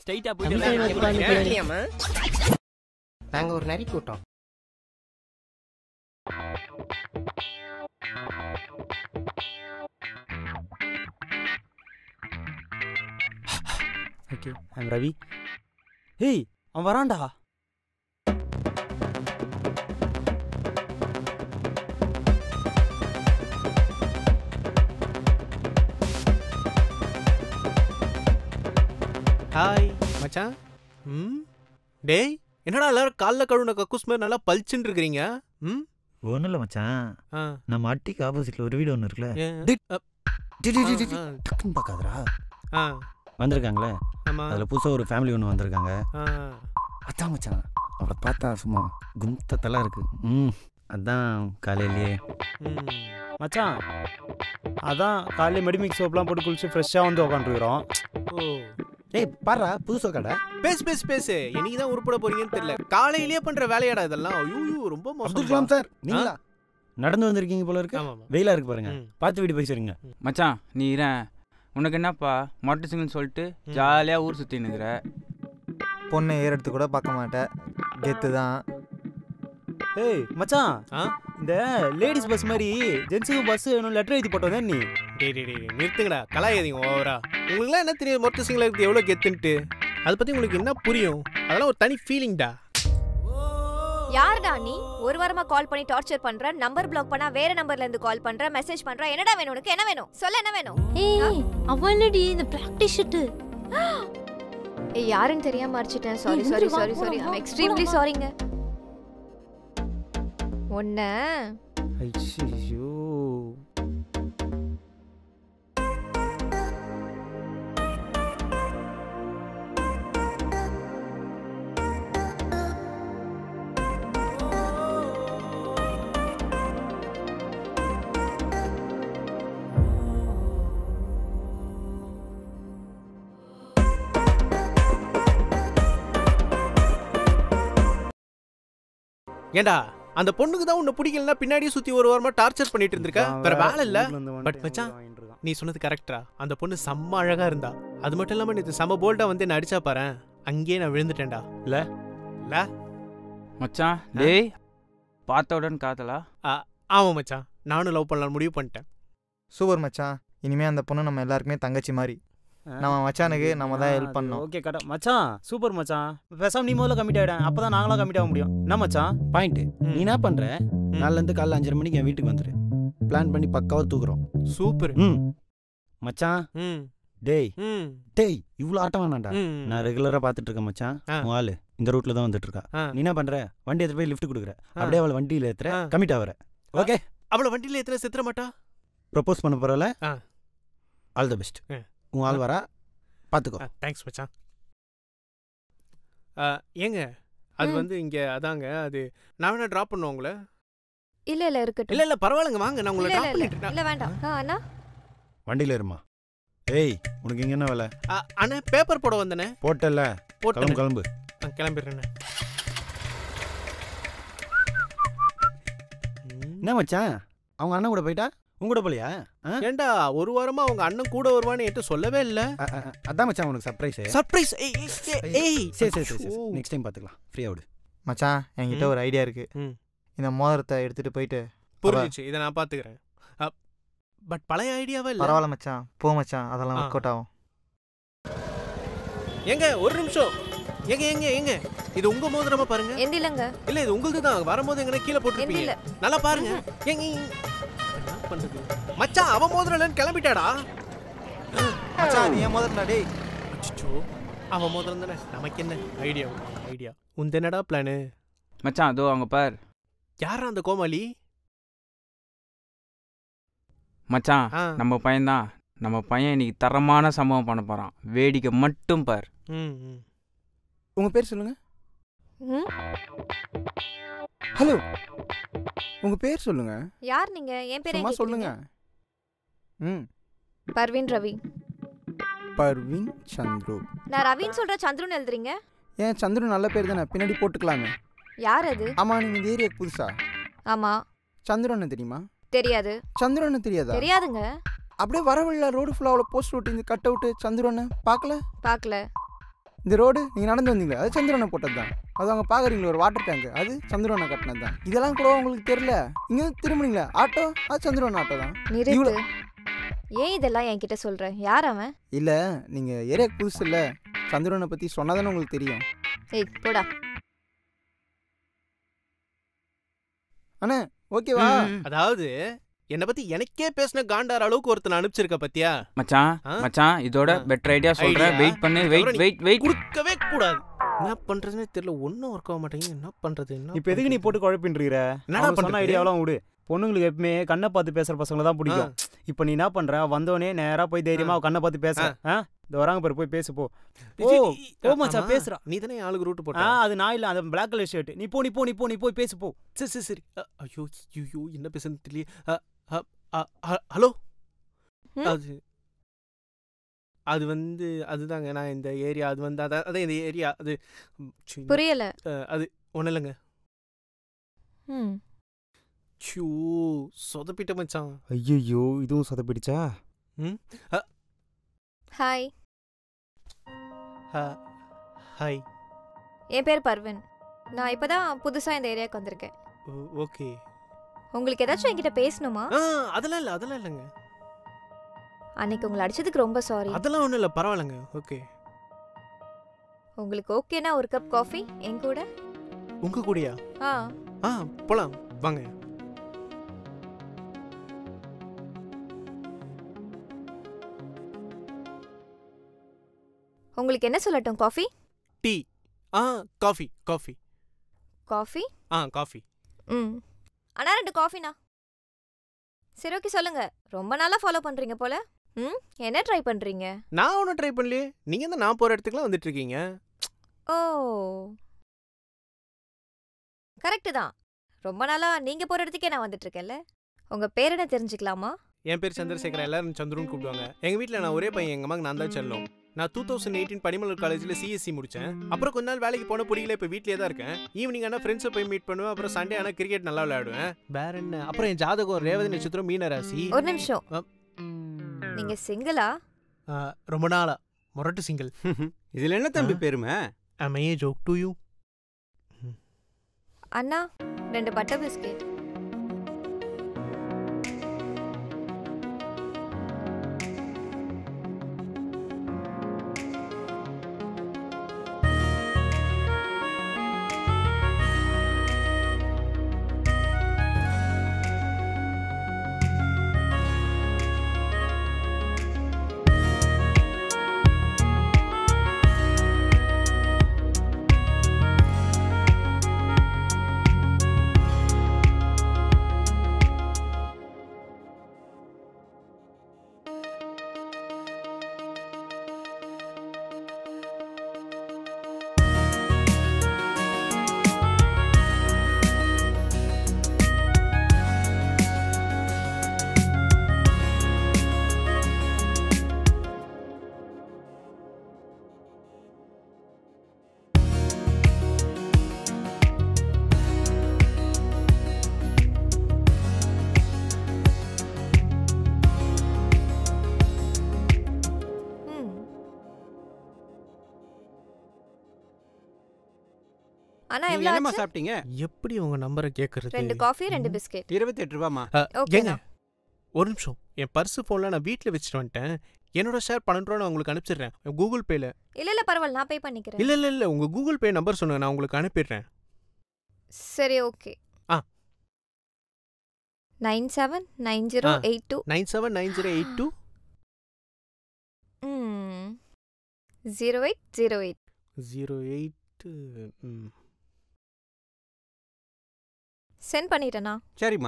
ஸ்ட்ரைட்டா தமிழ்நாடு போயிட்டு பாண்டிச்சேரி. நாங்க ஒரு நரி கூட்டம் ஓகே ஐம் ரவி ஏய் அவன் வரான்டா ஹாய் மச்சான் ம் டேய் என்னடா எல்லாரும் காலைல கழுவுன கக்கூஸ் மாதிரி நல்லா பளிச்சுன்னு இருக்கிறீங்க ம் ஒன்றும் இல்லை மச்சான் ஆ நம்ம அட்டிக்கு ஆப்போசிட்ல ஒரு வீடு ஒன்று இருக்குல்ல ஏன்? டேய், அ, டி, டி, டி, டி, டி. ஆ, டக்குன்னு பார்க்காதடா ஆ வந்திருக்காங்களே ஆமா அதில் புதுசாக ஒரு ஃபேமிலி ஒன்று வந்திருக்காங்க ஆ அதான் மச்சான் அவளை பார்த்தா சும்மா குந்தத்தெல்லாம் இருக்கு ம் அதான் காலையிலேயே ம் மச்சான் அதான் காலையில மெடிமிக் சோப்லாம் போட்டு குளிச்சு ஃப்ரெஷ்ஷாக வந்து உட்காந்துருக்குறோம் ஓ ஏய் பாரா புதுசா கடை பேசு பேசு பேசு என்னைக்கு தான் உருப்பட போறீங்கன்னு தெரியல காலையிலேயே பண்ற வேலையாடா இதெல்லாம் ஐயோ ரொம்ப அப்துல் மோசம் கலாம் சார் நீங்களா நடந்து வந்திருக்கீங்க போல இருக்கு ஆமா ஆமா வெயிலா இருக்கு பாருங்க ம். பார்த்து வீடு போய் சரிங்க மச்சான் நீ இரேன் உனக்கு என்னப்பா மொட்டை சிங்கன்னு சொல்லிட்டு ம். ஜாலியாக ஊர் சுற்றி நிற்கிற பொண்ணை ஏறெடுத்து கூட பார்க்க மாட்டேன் கெத்து தான் ஏய் மச்சான் ஆ? இந்த லேடிஸ் பஸ் மாதிரி ஜென்ஸுக்கு பஸ் வேணும் லெட்டர் எழுதி போட்டோம் நீ டேய் டேய் டேய் டேய், நிறுத்துங்கடா கலாயாதீங்க ஓவரா உங்களுக்குலாம் என்ன தெரியும் மொத்த சிங்கிள் இருக்குது எவ்வளோ கெத்துன்ட்டு அதை பற்றி உங்களுக்கு என்ன புரியும் அதெல்லாம் ஒரு தனி ஃபீலிங்டா யாருடா நீ ஒரு வாரமா கால் பண்ணி டார்ச்சர் பண்ற நம்பர் பிளாக் பண்ணா வேற நம்பர்ல இருந்து கால் பண்ற மெசேஜ் பண்ற என்னடா வேணும் உனக்கு என்ன வேணும் சொல்ல என்ன வேணும் ஏய் அவளடி இந்த பிராக்டிஸ் ஷர்ட் ஏய் யாருன்னு தெரியாம மறைச்சிட்டேன் சாரி ஏய், சாரி இங்க வா, சாரி சாரி போலாம், ஐம் வா, எக்ஸ்ட்ரீம்லி போலாம், வா. சாரிங்க ஒன்ன ஐயோ ஏண்டா அந்த பொண்ணுக்கு தான் உன்னை பிடிக்கலன்னா பின்னாடியே சுற்றி ஒரு வாரமா டார்ச்சர் பண்ணிட்டு இருந்திருக்க வேற வேலை இல்லை பட் மச்சான், நீ சொன்னது கரெக்டா அந்த பொண்ணு செம்ம அழகா இருந்தா அது மட்டும் இல்லாம நேற்று செம்ம போல்டா வந்து என்ன அடிச்சா பாரு அங்கேயே நான் விழுந்துட்டேன்டா இல்ல? இல்ல மச்சான் டேய் பார்த்தவுடன் காத்தலா ஆமா மச்சான் நானும் லவ் பண்ணலாம் முடிவு பண்ணிட்டேன் சூப்பர் மச்சான் இனிமே அந்த பொண்ணு நம்ம எல்லாருக்குமே தங்கச்சி மாதிரி நம்ம மச்சானுக்கு நம்ம தான் ஹெல்ப் பண்ணோம் ஓகே கரெக்டா மச்சான் சூப்பர் மச்சான் பேசாம நீ முதல்ல கமிட் ஆயிட அப்பதான் நாங்களா கமிட் ஆக முடியும் என்ன மச்சான் பாயிண்ட் நீ என்ன பண்ற நாலுல இருந்து காலைல அஞ்சரை மணிக்கு என் வீட்டுக்கு வந்துரு பிளான் பண்ணி பக்காவா தூக்குறோம் சூப்பர் ம் மச்சான் ம் டேய் ம் டேய் இவ்வளோ ஆட்டம் வேணாம்டா ம் நான் ரெகுலரா பார்த்துட்டு இருக்கேன் மச்சான் ஆ. உன் ஆளு இந்த ரூட்ல தான் வந்துட்டு இருக்கா ஆ. நீ என்ன பண்ற வண்டி எடுத்து போய் லிஃப்ட் கொடுக்குற ஆ. அப்படியே அவளை வண்டியில ஏத்துற ஆ. கமிட் ஆவற ஓகே அவளை வண்டியில எத்தனை செத்துற மாட்டா ப்ரப்போஸ் பண்ண போறல ஆ. ஆல் த பெஸ்ட் ஆ. உன் ஆள் வரா பாத்துக்கோ தேங்க்ஸ் மச்சான் ஆ, ஏங்க அது ம். வந்து இங்க அதாங்க அது நான் வேணா டிராப் பண்ணுவோம் உங்களை இல்ல இல்ல இருக்கட்டும் இல்ல இல்ல பரவாயில்லைங்க வாங்க நான் உங்களை இல்ல டிராப் இல்ல பண்ணிட்டு இல்ல வேண்டாம் ஆ, அண்ணா வண்டியில இருமா ஏய் உனக்கு இங்க என்ன வேலை ஆ, அண்ணே பேப்பர் போட வந்தனே போட்டல போட்டு கிளம்பு கிளம்பு கிளம்பிடுறேண்ணே என்ன மச்சான் அவங்க அண்ணன் கூட போயிட்டா உங்க கூட போலியா ஆ? ஏண்டா ஒரு வாரமா அவங்க அண்ணன் கூட வருவான்னு என்கிட்ட சொல்லவே இல்ல அ, அ, அ, அதான் மச்சான் உனக்கு சர்ப்ரைஸ் சர்ப்ரைஸ் ஏய் ஏய், ஏய், ஏய் சரி சரி சரி ஐயோ. நெக்ஸ்ட் டைம் பார்த்துக்கலாம் ஃப்ரீயா விடு மச்சான் என்கிட்ட ம். ஒரு ஐடியா இருக்கு ம். இந்த மோதிரத்தை எடுத்துட்டு போயிட்டு புரிஞ்சிச்சு இதை நான் பாத்துக்கிறேன் பட் பழைய ஐடியாவே இல்ல பரவாயில்ல மச்சான் போ மச்சான் அதெல்லாம் ஆ. ஒர்க் அவுட் ஆகும் ஏங்க ஒரு நிமிஷம் ஏங்க ஏங்க ஏங்க இது உங்க மோதிரமா பாருங்க எந்த இல்லங்க இல்ல இது உங்களுது தான் வரும்போது எங்கனா கீழே எந்த போட்டுருப்பீங்க இல்ல நல்லா பாருங்க ஏங்க ஏங்க. என்ன பண்றது மச்சான் அவன் மோதிரம் இல்லைன்னு கிளம்பிட்டாடா மச்சான் நீ ஏன் மோதிரம்டா டேய் அச்சோ அவன் மோதிரம் தானே நமக்கு என்ன ஐடியா ஐடியா உந்த என்னடா பிளானு மச்சான் அதோ அங்கே பார் யாரா அந்த கோமாளி மச்சான் ஆ நம்ம பையன்தான் நம்ம பையன் இன்னைக்கு தரமான சம்பவம் பண்ண போகிறான் வேடிக்கை மட்டும் பார் ம் ம் உங்க பேர் சொல்லுங்க ம்? ஹலோ உங்க பேர் சொல்லுங்க யார் நீங்க என் பேர் சும்மா சொல்லுங்க ம் பர்வீன் ரவி பர்வீன் சந்துரு நான் ரவின்னு சொல்ற சந்துருன்னு எழுதுறீங்க ஏன் சந்துரு நல்ல பேர் தானே பின்னாடி போட்டுக்கலாமே யார் அது ஆமா நீங்க இந்த ஏரியாக்கு புதுசா ஆமா சந்துரு அண்ணன் தெரியுமா தெரியாது சந்துரு அண்ணன் தெரியாதா தெரியாதுங்க அப்படியே வரவில்ல ரோடு ஃபுல்லாக அவ்வளோ போஸ்ட் ஓட்டி இந்த கட் அவுட்டு சந்துரு அண்ணன் பார்க்கல பார்க்கல இந்த ரோடு நீங்கள் நடந்து வந்தீங்களே அது சந்திரனை போட்டது தான் அது அங்கே பார்க்குறீங்களா ஒரு வாட்டர் டேங்க் அது சந்திரனை கட்டினது தான் இதெல்லாம் கூட உங்களுக்கு தெரியல இங்கே திரும்பினீங்களே ஆட்டோ அது சந்திரன் ஆட்டோ தான் நிறுத்து இவ்வளோ- ஏன் இதெல்லாம் என்கிட்ட சொல்ற யார் அவன் இல்லை நீங்கள் ஏரியாக்கு புதுசு இல்லை சந்திரனை பற்றி சொன்னாதானே உங்களுக்கு தெரியும் ஏய் போடா அண்ணே ஓகேவா அதாவது என்னை பத்தி எனக்கே பேசின காண்டார அளவுக்கு ஒருத்தனை அனுப்பிச்சிருக்க பத்தியா மச்சான் ஆ? மச்சான் இதோட ஆ. பெட்டர் ஐடியா சொல்றேன் Idea? வெயிட் பண்ணு வெயிட் அதுக்கப்புறம் வெயிட் வெயிட் கொடுக்கவே கூடாது என்ன பண்றதுன்னே தெரியல ஒன்றும் ஒர்க் ஆக மாட்டேங்குது என்ன பண்றது என்ன இப்போ எதுக்கு நீ போட்டு குழப்பின்றிருக்கிற என்னடா அவன் சொன்ன பண்றது? ஐடியாவெல்லாம் விடு பொண்ணுங்களுக்கு எப்பவுமே கண்ணை பார்த்து பேசுற பசங்களை தான் பிடிக்கும் இப்போ நீ என்ன பண்ற வந்தோடனே நேரா போய் தைரியமா அவ கண்ணை பார்த்து பேச ஆ இந்த வராங்க பாரு போய் பேசு போ ஓ ஓ மச்சான் பேசுறா நீ தானே ஆளுக்கு ரூட் ஆ போட்ட அது நான் இல்ல அந்த பிளாக் கலர் ஷர்ட் நீ போ நீ போ நீ போ நீ போய் பேசு போ சரி சரி சரி அ, ஐயோ ஐயோ என்ன பேசுறது தெரியல அ, அ, அ, அ, ஹலோ ம்? அது அது வந்து அதுதாங்க நான் இந்த ஏரியா அது வந்து அதான் அதான் இந்த ஏரியா அது ம், சி, புரியல அ, அது ஒன்றும் இல்லைங்க ம் ஷூ சொதப்பிட்ட மச்சான் ஐயோ இதுவும் சொதப்பிடுச்சா ஹாய் ஹ- ஹாய் என் பேர் பர்வீன் நான் இப்பதான் புதுசா இந்த ஏரியாவுக்கு வந்திருக்கேன் ஓ- ஓகே உங்களுக்கு ஏதாச்சும் என்கிட்ட பேசணுமா ஆ அதெல்லாம் இல்லை அதெல்லாம் இல்லைங்க அன்னைக்கு உங்களை அடிச்சதுக்கு ரொம்ப சாரி அதெல்லாம் ஒன்றும் இல்லை பரவாயில்லைங்க ஓகே உங்களுக்கு ஓகேனா ஒரு கப் காஃபி என் கூட உங்க கூடயா ஆ ஆ போலாம் வாங்க உங்களுக்கு என்ன சொல்லட்டும் காஃபி டீ ஆ காஃபி காஃபி காஃபி ஆ காஃபி ம் அண்ணா ரெண்டு காஃபிண்ணா சரி ஓகே சொல்லுங்க ரொம்ப நாளா ஃபாலோ பண்றீங்க போல ம் என்ன ட்ரை பண்றீங்க நான் ஒன்றும் ட்ரை பண்ணலையே நீங்கள் தான் நான் போகிற இடத்துக்குலாம் வந்துட்டு இருக்கீங்க ஓ கரெக்டு தான் ரொம்ப நாளா நீங்க போற இடத்துக்கே நான் வந்துட்டு இருக்கேன்ல உங்க பேர் என்ன தெரிஞ்சுக்கலாமா என் பேர் சந்திரசேகர் எல்லாரும் சந்துருன்னு கூப்பிடுவாங்க எங்கள் வீட்டில் நான் ஒரே பையன் எங்கள் அம்மாக்கு நான் தான் செல்லும் நான் டூ தௌசண்ட் எயிட்டீன் பனிமலர் காலேஜில் சிஎஸ்சி முடித்தேன் அப்புறம் கொஞ்ச நாள் வேலைக்கு போன பிடிக்கல இப்போ வீட்லேயே தான் இருக்கேன் ஈவினிங் ஆனால் ஃப்ரெண்ட்ஸை போய் மீட் பண்ணுவேன் அப்புறம் சண்டே ஆனால் கிரிக்கெட் நல்லா விளையாடுவேன் வேற என்ன அப்புறம் என் ஜாதகம் ரேவதி நட்சத்திரம் மீன ராசி ஒரு நிமிஷம் ஆ. நீங்க சிங்கிளா ஆ, ரொம்ப நாளா மொரட்டு சிங்கிள் இதில் என்ன தம்பி பெருமை am I a joke to you அண்ணா ரெண்டு பட்டர் பிஸ்கெட் ம் அண்ணா நீங்க எவ்வளோ என்னம்மா ஆச்சு சாப்பிட்டீங்க எப்படி உங்க நம்பரை கேட்கறது ரெண்டு காஃபி ரெண்டு பிஸ்கெட் இருபத்தெட்டு ரூபாமா ஆ, ஓகேண்ணா. ஏங்க ஒரு நிமிஷம் என் பர்ஸ் ஃபோனில் நான் வீட்டில் வச்சுட்டு வந்துட்டேன் என்னோட ஷேர் பன்னெண்டு ரூபா நான் உங்களுக்கு அனுப்பிச்சிடுறேன் கூகுள் பேல இல்ல இல்ல பரவாயில்ல நான் பே பண்ணிக்கிறேன் இல்ல இல்ல இல்ல உங்க கூகுள் பே நம்பர் சொல்லுங்க நான் உங்களுக்கு அனுப்பிடுறேன் சரி ஓகே ஆ. நைன் செவன் நைன் ஜீரோ ஆ. Eight two nine seven nine zero eight two zero eight zero eight zero eight send பண்ணிட்டேண்ணா சரிம்மா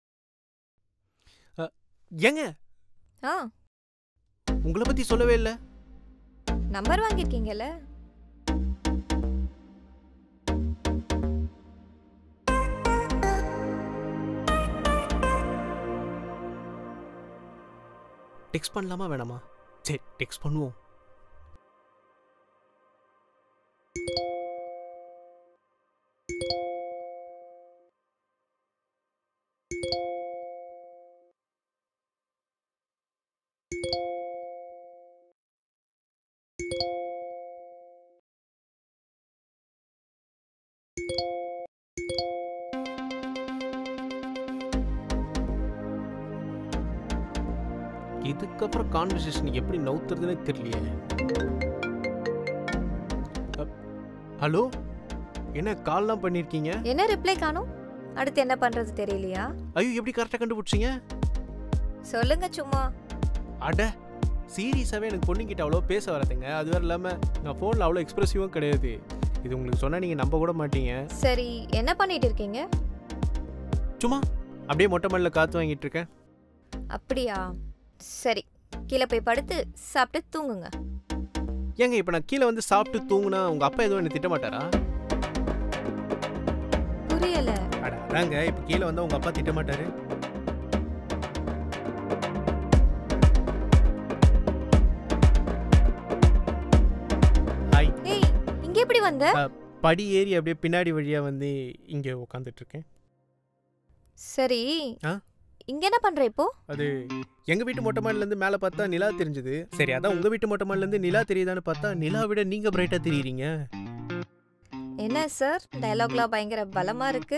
ஏங்க ஆ உங்களை பத்தி சொல்லவே இல்லை நம்பர் வாங்கியிருக்கீங்கல்ல டெக்ஸ்ட் பண்ணலாமா வேணாமா சரி டெக்ஸ்ட் பண்ணுவோம் இதுக்கப்புறம் கான்வர்சேஷன் எப்படி நவுத்துறதுன்னு தெரியலையே அப்- ஹலோ என்ன கால்லாம் பண்ணியிருக்கீங்க என்ன ரிப்ளை காணும் அடுத்து என்ன பண்றது தெரியலையா ஐயோ எப்படி கரெக்டாக கண்டுபிடிச்சிங்க சொல்லுங்க சும்மா அட சீரியஸாகவே எனக்கு பொண்ணுங்கிட்ட அவ்வளோ பேச வராதுங்க அது வேறு இல்லாமல் நான் ஃபோனில் அவ்வளோ எக்ஸ்ப்ரெசிவும் கிடையாது இது உங்களுக்கு சொன்னால் நீங்கள் நம்ப கூட மாட்டீங்க சரி என்ன பண்ணிட்டு இருக்கீங்க சும்மா அப்படியே மொட்டை மல்லில் காற்று வாங்கிட்டு இருக்கேன் அப்படியா சரி கீழே போய் படுத்து சாப்பிட்டு தூங்குங்க ஏங்க இப்போ நான் கீழே வந்து சாப்பிட்டு தூங்குனா உங்கள் அப்பா எதுவும் என்ன திட்ட மாட்டாரா புரியல அட அதாங்க இப்போ கீழே வந்தால் உங்கள் அப்பா திட்ட மாட்டாரு ஹாய் ஏய் இங்க எப்படி வந்த படி ஏறி அப்படியே பின்னாடி வழியாக வந்து இங்கே உட்காந்துட்டு இருக்கேன் சரி ஆ? இங்க என்ன பண்ற இப்போ அது எங்கள் வீட்டு மொட்டை மாடிலேருந்து மேலே பார்த்தா நிலா தெரிஞ்சுது சரி அதான் உங்கள் வீட்டு மொட்டை மாடிலேருந்து நிலா தெரியுதான்னு பார்த்தா நிலா விட நீங்கள் பிரைட்டாக தெரியுறீங்க என்ன சார் டயலாக்லாம் பயங்கர பலமா இருக்கு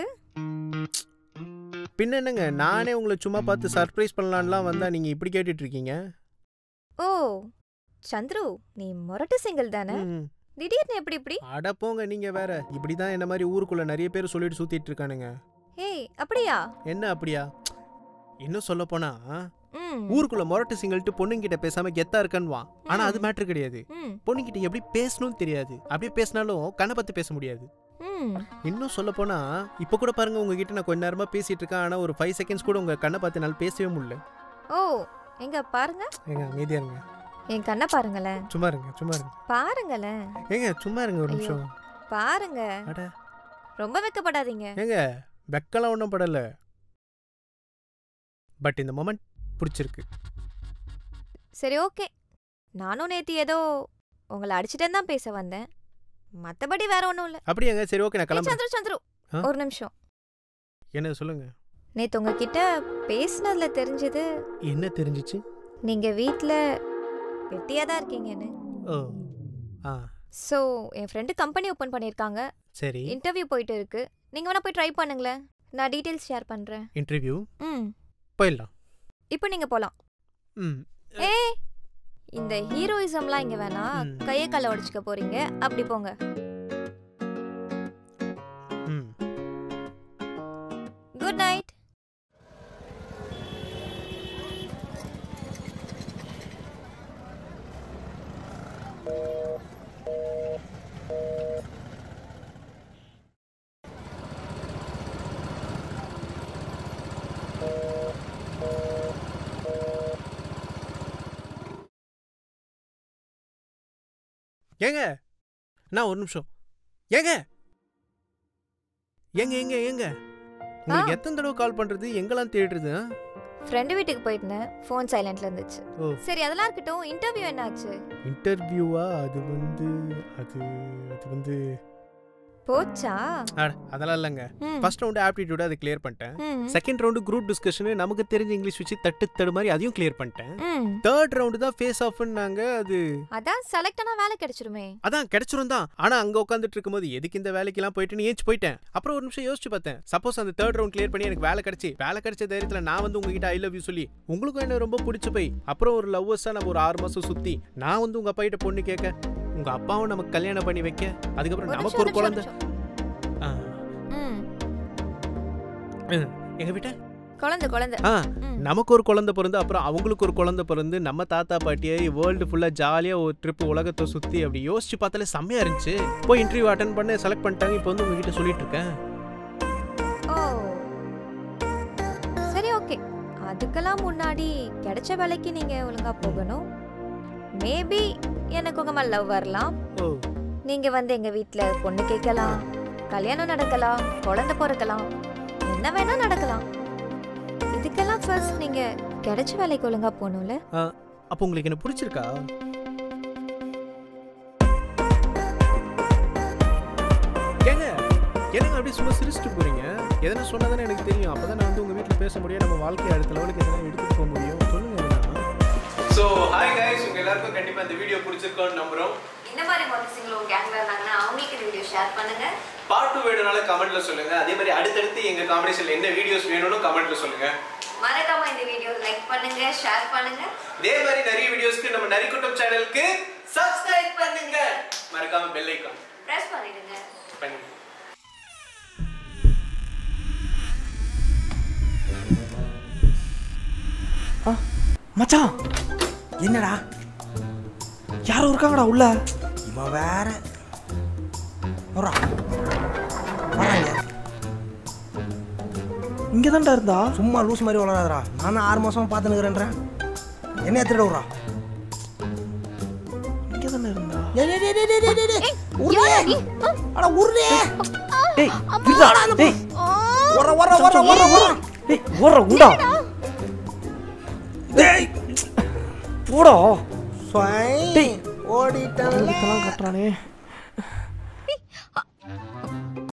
பின்ன என்னங்க நானே உங்களை சும்மா பார்த்து சர்ப்ரைஸ் பண்ணலான்லாம் வந்தால் நீங்கள் இப்படி கேட்டுட்டு இருக்கீங்க ஓ சந்துரு நீ மொரட்டு சிங்கிள் தானே ம். திடீர்னு எப்படி இப்படி அட போங்க நீங்க வேற இப்படிதான் என்ன மாதிரி ஊருக்குள்ள நிறைய பேர் சொல்லிட்டு சுத்திட்டு இருக்கானுங்க ஏய் அப்படியா என்ன அப்படியா இன்னும் சொல்ல போனா ம் ஊருக்குள்ள மொரட்டு சிங்கள்ட்டு பொண்ணுங்கிட்ட பேசாம கெத்தா இருக்கன்னுவான் ஆனா அது மேட்ரு கிடையாது ம் பொண்ணுங்கிட்ட எப்படி பேசணும்னு தெரியாது அப்படியே பேசினாலும் கண்ணை பத்தி பேச முடியாது ம் இன்னும் சொல்ல போனா இப்ப கூட பாருங்க உங்ககிட்ட நான் கொஞ்ச நேரமா பேசிட்டு இருக்கேன் ஆனா ஒரு ஃபைவ் செகண்ட்ஸ் கூட உங்க கண்ணை பார்த்து என்னால பேசவே முடியல ஓ எங்க பாருங்க ஏங்க அமைதியா இருங்க என் கண்ணை பாருங்களேன் சும்மா இருங்க சும்மா இருங்க பாருங்களேன் ஏங்க சும்மா இருங்க ஒரு ஐயோ. நிமிஷம் பாருங்க அட ரொம்ப வெக்கப்படாதீங்க ஏங்க வெக்கலாம் ஒன்றும் படல பட் இந்த மொமெண்ட் பிடிச்சிருக்கு சரி ஓகே நானும் நேத்து ஏதோ உங்களை அடிச்சிட்டேன்னு தான் பேச வந்தேன் மத்தபடி வேற ஒன்றும் இல்லை அப்படியாங்க சரி ஓகே நான் ஏய், கிளம்புறேன் சந்துரு சந்துரு ஆ? ஒரு நிமிஷம் என்ன சொல்லுங்க நேத்து உங்ககிட்ட பேசினதுல தெரிஞ்சது என்ன தெரிஞ்சிச்சு நீங்க வீட்ல வெட்டியா தான் இருக்கீங்கன்னு ஓ ஆ ஸோ என் ஃப்ரெண்டு கம்பெனி ஓப்பன் பண்ணியிருக்காங்க சரி இன்டர்வியூ போயிட்டு இருக்கு நீங்க வேணா போய் ட்ரை பண்ணுங்களேன் நான் டீட்டெயில்ஸ் ஷேர் பண்றேன் இன்டர்வியூ ம் போயிடலாம் இப்போ நீங்க போலாம் ம் ஏ இந்த ஹீரோயிசம்லாம் இங்க வேணாம் ம். கையை காலை உடைச்சுக்க போறீங்க அப்படி போங்க ம் குட் நைட் ஏங்க நான் ஒரு நிமிஷம் ஏங்க ஏங்க ஏங்க ஏங்க உங்களுக்கு எத்தனை தடவை கால் பண்றது எங்கெல்லாம் தேடுறது ஆ? ஃப்ரெண்டு வீட்டுக்கு போயிருந்தேன் ஃபோன் சைலண்ட்ல இருந்துச்சு ஓ. சரி அதெல்லாம் இருக்கட்டும் இன்டர்வியூ என்னாச்சு இன்டர்வியூவா அது வந்து அது அது வந்து போச்சா அட, அதெல்லாம் இல்லைங்க ம். ஃபர்ஸ்ட் ரவுண்டு ஆப்டிடியூட அதை கிளியர் பண்ணிட்டேன் ம். செகண்ட் ரவுண்டு குரூப் டிஸ்கஷனு நமக்கு தெரிஞ்ச இங்கிலீஷ் வச்சு தட்டு தடு மாதிரி அதையும் கிளியர் பண்ணிட்டேன் ம். தேர்ட் ரவுண்டு தான் ஃபேஸ் ஆஃப்னாங்க அது அதான் செலக்ட் ஆனா வேலை கிடைச்சிருமே அதான் கிடைச்சிரும் தான் ஆனா அங்க உட்காந்துட்டு இருக்கும்போது எதுக்கு இந்த வேலைக்கெல்லாம் போயிட்டு ஏஞ்சி போயிட்டேன் அப்புறம் ஒரு நிமிஷம் யோசிச்சு பார்த்தேன் சப்போஸ் அந்த தேர்ட் ரவுண்ட் கிளியர் பண்ணி எனக்கு வேலை கிடைச்சி வேலை கிடைச்ச தைரியத்துல நான் வந்து உங்ககிட்ட ஐ லவ் யூ சொல்லி உங்களுக்கும் என்ன ரொம்ப பிடிச்சு போய் அப்புறம் ஒரு லவ்வர்ஸா நம்ம ஒரு ஆறு மாசம் சுத்தி நான் வந்து உங்க அப்பா கிட்ட பொண்ணு கேட்க உங்க அப்பாவும் நமக்கு கல்யாணம் பண்ணி வைக்க அதுக்கப்புறம் ஒரு நமக்கு ஒரு நிமிஷம், ஒரு குழந்தை நிமிஷம். ஆ, ம். எங்க வீட்டை குழந்தை குழந்தை ஆ ம். நமக்கு ஒரு குழந்தை பிறந்து அப்புறம் அவங்களுக்கு ஒரு குழந்தை பிறந்து நம்ம தாத்தா பாட்டியை வேர்ல்டு ஃபுல்லாக ஜாலியாக ஒரு ட்ரிப் உலகத்தை சுற்றி அப்படி யோசிச்சு பார்த்தாலே செம்மையா இருந்துச்சு போய் இன்டர்வியூ அட்டன் பண்ண செலக்ட் பண்ணிட்டாங்க இப்போ வந்து உங்ககிட்ட சொல்லிட்டு இருக்கேன் ஓ சரி ஓகே அதுக்கெல்லாம் முன்னாடி கிடைச்ச வேலைக்கு நீங்க ஒழுங்கா போகணும் மேபி எனக்கு உங்க மேல லவ் வரலாம் ஓ நீங்க வந்து எங்க வீட்ல பொண்ணு கேட்கலாம் கல்யாணம் நடக்கலாம் குழந்தை பிறக்கலாம் என்ன வேணா நடக்கலாம் இதுக்கெல்லாம் ஃபர்ஸ்ட் நீங்க கிடைச்ச வேலைக்கு ஒழுங்கா போகணும்ல அப்போ உங்களுக்கு என்ன பிடிச்சிருக்கா ஏங்க என்னங்க அப்படியே சும்மா சிரிச்சுட்டு போறீங்க எதனா சொன்னா தானே எனக்கு தெரியும் அப்பதான் நான் வந்து உங்க வீட்டில் பேச முடியும் நம்ம வாழ்க்கை அடுத்த லெவலுக்கு எதனா எடுத்துட்டு போக முடியும் சொல்லுங்க எதனா ஸோ ஹாய் கைஸ் உங்க எல்லாருக்கும் கண்டிப்பா இந்த வீடியோ பிடிச்சிருக்கோம்னு நம்புறோம் இந்த மாதிரி பாய்ஸுங்களும் உங்க கேங்ல இருந்தாங்கன்னா அவங்களுக்கு இந்த வீடியோ ஷேர் பண்ணுங்க பார்ட் டூ வேணும்னாலும் கமெண்ட்ல சொல்லுங்க அதே மாதிரி அடுத்தடுத்து எங்க காம்படிஷன்ல என்ன வீடியோஸ் வேணும்னு கமெண்ட்ல சொல்லுங்க மறக்காம இந்த வீடியோ லைக் பண்ணுங்க ஷேர் பண்ணுங்க இதே மாதிரி நிறைய வீடியோஸ்க்கு நம்ம நரிக்குட்டம் சேனலுக்கு சப்ஸ்கிரைப் பண்ணுங்க மறக்காம பெல் ஐக்கான் ப்ரெஸ் பண்ணிடுங்க பண்ணுங்க மச்சான் என்னடா யாரும் இருக்காங்கடா உள்ள இவன் வேற வரா வராங்க இங்க தான்டா இருந்தா சும்மா லூஸ் மாதிரி வளராதடா நானும் ஆறு மாசமா பார்த்துனுக்குறேன்றேன் என்ன எடுத்துட்டு விட்றா இங்க தானே இருந்தா டேய், டேய், டேய், டேய், டேய், டேய், டேய். உருளே. அட உருளே. டேய், விட்றா. டேய், வர, வர, வர, வர, வர. டேய், வர, உண்டா. டேய், போடா டேய் ஓடிட்டான்ல கட்டுறானே